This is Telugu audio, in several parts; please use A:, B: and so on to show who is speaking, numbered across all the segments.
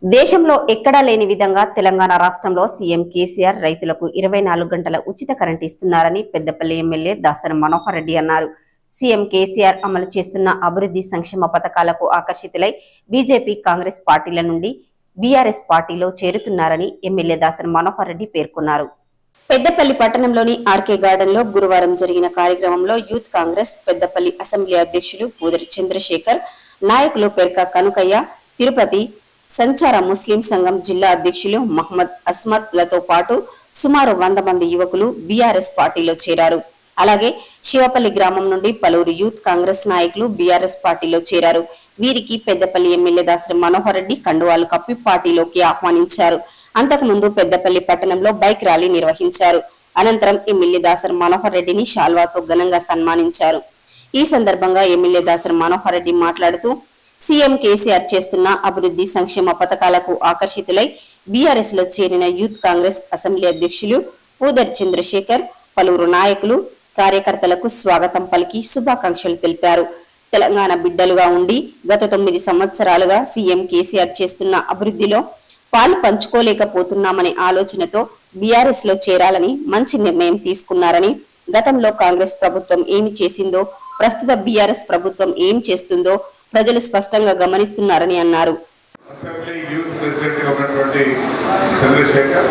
A: దేశంలో ఎక్కడా లేని విధంగా తెలంగాణ రాష్ట్రంలో సీఎం కేసీఆర్ రైతులకు ఇరవై నాలుగు గంటల ఉచిత కరెంట్ ఇస్తున్నారని పెద్దపల్లి ఎమ్మెల్యే దాసరి మనోహర్ రెడ్డి అన్నారు సీఎం కేసీఆర్ అమలు చేస్తున్న అభివృద్ధి సంక్షేమ పథకాలకు ఆకర్షితులై బీజేపీ కాంగ్రెస్ పార్టీల నుండి బీఆర్ఎస్ పార్టీలో చేరుతున్నారని ఎమ్మెల్యే దాసరి మనోహర్ రెడ్డి పేర్కొన్నారు పెద్దపల్లి పట్టణంలోని ఆర్కే గార్డెన్ లో గురువారం జరిగిన కార్యక్రమంలో యూత్ కాంగ్రెస్ పెద్దపల్లి అసెంబ్లీ అధ్యక్షులు పూదరి చంద్రశేఖర్ నాయకులు పెర్క కనుకయ్య తిరుపతి సంచార ముస్లిం సంఘం జిల్లా అధ్యక్షులు మహమ్మద్ అస్మత్ లతో పాటు సుమారు వంద మంది యువకులు బీఆర్ఎస్ పార్టీలో చేరారు అలాగే శివపల్లి గ్రామం నుండి పలువురు యూత్ కాంగ్రెస్ నాయకులు బీఆర్ఎస్ పార్టీలో చేరారు వీరికి పెద్దపల్లి ఎమ్మెల్యే దాసరి మనోహర్ రెడ్డి కండువాలు కప్పి పార్టీలోకి ఆహ్వానించారు అంతకుముందు పెద్దపల్లి పట్టణంలో బైక్ ర్యాలీ నిర్వహించారు అనంతరం ఎమ్మెల్యే దాసరి మనోహర్ రెడ్డిని శాల్వాతో ఘనంగా సన్మానించారు ఈ సందర్భంగా ఎమ్మెల్యే దాసరి మనోహర్ రెడ్డి మాట్లాడుతూ సీఎం కేసీఆర్ చేస్తున్న అభివృద్ధి సంక్షేమ పథకాలకు ఆకర్షితులై బీఆర్ఎస్ లో చేరిన యూత్ కాంగ్రెస్ అసెంబ్లీ అధ్యక్షులు పూదర్ చంద్రశేఖర్ పలువురు నాయకులు కార్యకర్తలకు స్వాగతం పలికి శుభాకాంక్షలు తెలిపారు తెలంగాణ బిడ్డలుగా ఉండి గత తొమ్మిది సంవత్సరాలుగా సీఎం కేసీఆర్ చేస్తున్న అభివృద్ధిలో పాలు పంచుకోలేకపోతున్నామనే ఆలోచనతో బీఆర్ఎస్ లో చేరాలని మంచి నిర్ణయం తీసుకున్నారని గతంలో కాంగ్రెస్ ప్రభుత్వం ఏమి చేసిందో ప్రస్తుత బీఆర్ఎస్ ప్రభుత్వం ఏం చేస్తుందో ప్రజలు స్పష్టంగా గమనిస్తున్నారని అన్నారు
B: అసెంబ్లీ యూత్ ప్రెసిడెంట్ గా ఉన్నటువంటి చంద్రశేఖర్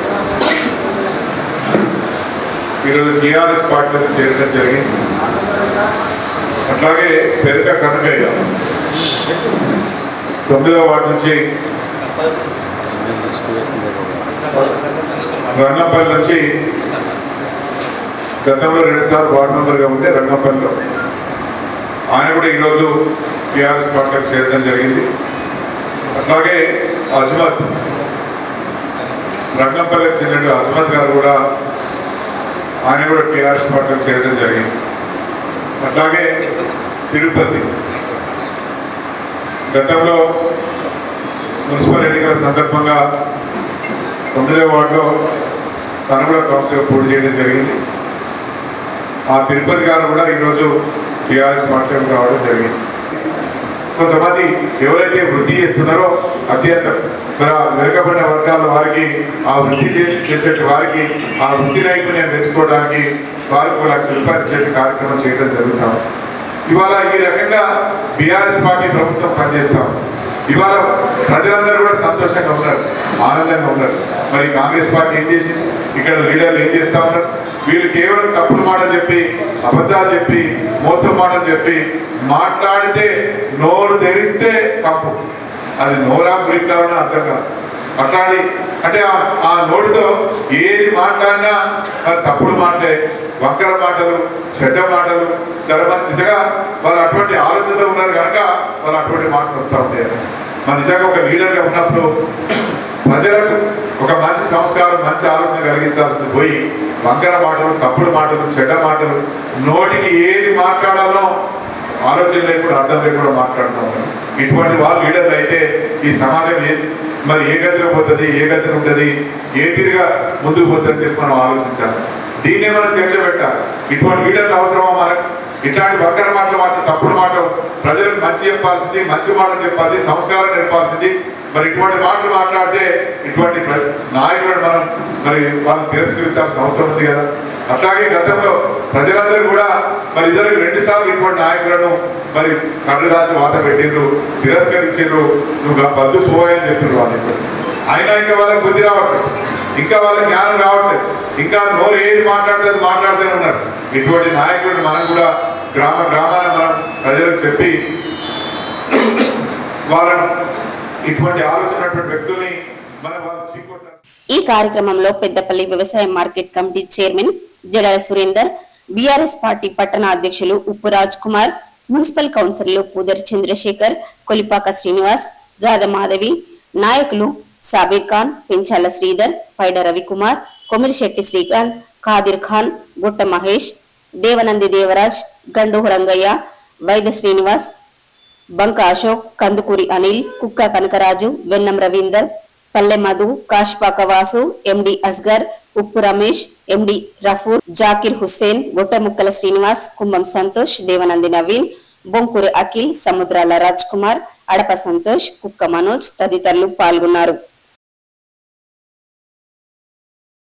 B: ఈరోజు టీఆర్ఎస్ పార్టీలో చేరడం జరిగింది అట్లాగే పెరుక కనకయ్య తొమ్మిదవ వార్డు నుంచి రంగంపల్లి నుంచి గతంలో రెండుసార్లు వార్డు మెంబర్గా ఉంటే రంగంపల్లిలో ఆయన కూడా ఈరోజు టీఆర్ఎస్ పార్టీకి చేరడం జరిగింది అట్లాగే అజ్మత్ రంగంపల్లికి చెందిన అజ్మత్ గారు కూడా ఆయన కూడా టీఆర్ఎస్ పార్టీకి చేరడం జరిగింది అట్లాగే తిరుపతి గతంలో మున్సిపల్ ఎన్నికల సందర్భంగా తొమ్మిదవ వార్డులో తను కూడా కౌన్సిల్గా పోటీ చేయడం జరిగింది ఆ తిరుపతి గారు కూడా ఈరోజు టీఆర్ఎస్ పార్టీకి రావడం జరిగింది కొంతమంది ఎవరైతే వృద్ధి చేస్తున్నారో అత్యంత మరి ఆ వెనుకబడిన వర్గాల వారికి ఆ వృద్ధి చే- చేసే వారికి ఆ వృత్తి నైపుణ్యం పెంచుకోవడానికి వారికి ఒక లక్ష రూపాయలు ఇచ్చే కార్యక్రమం చేయడం జరుగుతాం ఇవాళ ఈ రకంగా బీఆర్ఎస్ పార్టీ ప్రభుత్వం పనిచేస్తాం ఇవాళ ప్రజలందరూ కూడా సంతోషంగా ఉన్నారు ఆనందంగా ఉన్నారు మరి కాంగ్రెస్ పార్టీ ఏం చేసింది ఇక్కడ లీడర్లు ఏం చేస్తా ఉన్నారు వీళ్ళు కేవలం తప్పుడు మాటలు చెప్పి అబద్ధాలు చెప్పి మోసం మాటలు చెప్పి మాట్లాడితే నోరు తెరిస్తే తప్పు అది నోరా బ్రిక్కాలని అర్థం కాదు మాట్లాడి అంటే ఆ- ఆ నోటితో ఏది మాట్లాడినా మరి తప్పుడు మాటలే వంకర మాటలు చెడ్డ మాటలు చాలా మంది నిజంగా వాళ్ళు అటువంటి ఆలోచనతో ఉన్నారు కనుక వాళ్ళు అటువంటి మాటలు వస్తూ ఉంటాయి మరి నిజంగా ఒక లీడర్గా ఉన్నప్పుడు ప్రజలకు ఒక మంచి సంస్కారం మంచి ఆలోచన కలిగించాల్సింది పోయి వంకర మాటలు తప్పుడు మాటలు చెడ్డ మాటలు నోటికి ఏది మాట్లాడాలో ఆలోచన లేకుండా అర్థం లేకుండా మాట్లాడుతూ ఉన్నారు ఇటువంటి వాళ్ళు లీడర్లు అయితే ఈ సమాజం ఏ మరి ఏ గతిలో పోతుంది ఏ గతిలో ఉంటుంది ఏ తీరుగా ముందుకు పోతుంది అని చెప్పి మనం ఆలోచించాలి దీన్నే మనం చర్చ పెట్టాలి ఇటువంటి లీడర్లు అవసరమా మనకు ఇట్లాంటి వక్ర మాటలు మాట తప్పుడు మాటలు ప్రజలకు మంచి చెప్పాల్సింది మంచి మాటలు చెప్పాల్సింది సంస్కారం నేర్పాల్సింది మరి ఇటువంటి మాటలు మాట్లాడితే ఇటువంటి ప్ర- నాయకులను మనం మరి వాళ్ళని తిరస్కరించాల్సిన అవసరం ఉంది కదా అట్లాగే గతంలో ప్రజలందరూ కూడా మరి ఇద్దరికి రెండు సార్లు ఇటువంటి నాయకులను మరి కళ్ళు దాచి వాత పెట్టిండ్రు తిరస్కరించారు నువ్వు బద్దు పోయని చెప్పారు వాళ్ళు ఇప్పుడు అయినా ఇంకా వాళ్ళకి బుద్ధి రావట్లేదు ఇంకా వాళ్ళకి జ్ఞానం రావట్లేదు ఇంకా నోరు ఏది మాట్లాడితే అది మాట్లాడుతూనే ఉన్నారు ఇటువంటి నాయకులను మనం కూడా గ్రామ గ్రామాన మనం ప్రజలకు చెప్పి వాళ్ళను ఇటువంటి ఆలోచన ఉన్నటువంటి వ్యక్తుల్ని మనం వాళ్ళు చీకొట్టాలి
A: ఈ కార్యక్రమంలో పెద్దపల్లి వ్యవసాయ market committee chairman Jadala Surender BRS party పట్టణ అధ్యక్షులు ఉప్పు రాజ్ కుమార్ మున్సిపల్ కౌన్సిలర్లు పూదర్ చంద్రశేఖర్ కొలిపాక శ్రీనివాస్ గాద మాధవి నాయకులు సాబీర్ ఖాన్ పెంచాల శ్రీధర్ పైడ రవికుమార్ కొమిరిశెట్టి శ్రీకాంత్ ఖాదిర్ ఖాన్ గుట్ట మహేష్ దేవనంది దేవరాజ్ గండు రంగయ్య వైద్య శ్రీనివాస్ బంక అశోక్ కందుకూరి అనిల్ కుక్క కనకరాజు వెన్నం రవీందర్ పల్లె మధు కాష్పాక వాసు ఎండి అస్గర్ ఉప్పు రమేష్ ఎండి రఫూర్ జాకిర్ హుస్సేన్ గొట్టముక్కల శ్రీనివాస్ కుంభం సంతోష్ దేవనంది నవీన్ బొంకూరి అఖిల్ సముద్రాల రాజ్ కుమార్ అడప సంతోష్ కుక్క మనోజ్ తదితరులు పాల్గొన్నారు